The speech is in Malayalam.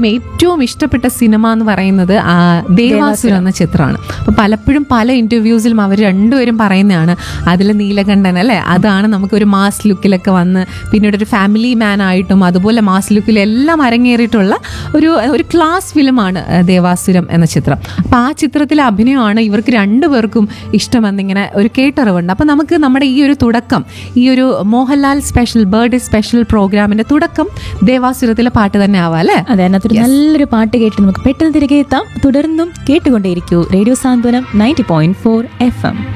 രണ്ടുപേരുടെയും ഏറ്റവും ഇഷ്ടപ്പെട്ട സിനിമ എന്ന് പറയുന്നത് ആ, ദേവാസുരം എന്ന ചിത്രമാണ് അപ്പൊ പലപ്പോഴും പല ഇന്റർവ്യൂസിലും അവർ രണ്ടുപേരും പറയുന്നതാണ് അതിൽ നീലകണ്ഠൻ അല്ലെ അതാണ് നമുക്ക് ഒരു മാസ് ലുക്കിലൊക്കെ വന്ന് പിന്നീട് ഒരു ഫാമിലി മാൻ ആയിട്ടും അതുപോലെ മാസ് ലുക്കിൽ എല്ലാം അരങ്ങേറിയിട്ടുള്ള ഒരു ഒരു ക്ലാസ് ഫിലിമാണ് ആ, ദേവാസുരം എന്ന ചിത്രം അപ്പൊ ആ ചിത്രത്തിലെ അഭിനയമാണ് ഇവർക്ക് രണ്ടുപേർക്കും ഇഷ്ടമെന്നിങ്ങനെ ഒരു കേട്ടറിവുണ്ട് അപ്പൊ നമുക്ക് നമ്മുടെ ഈ ഒരു തുടക്കം ഈ ഒരു മോഹൻലാൽ സ്പെഷ്യൽ ബർത്ത്ഡേ സ്പെഷ്യൽ പ്രോഗ്രാമിന്റെ തുടക്കം ദേവാസുരത്തിലെ പാട്ട് തന്നെ ആവാം അല്ലേ അതെ അതിനകത്തൊരു നല്ലൊരു പാട്ട് കേട്ട് നമുക്ക് പെട്ടെന്ന് തിരികെ എത്താം തുടർന്നും കേട്ടുകൊണ്ടേയിരിക്കൂ radio Santhwanam ninety point four F M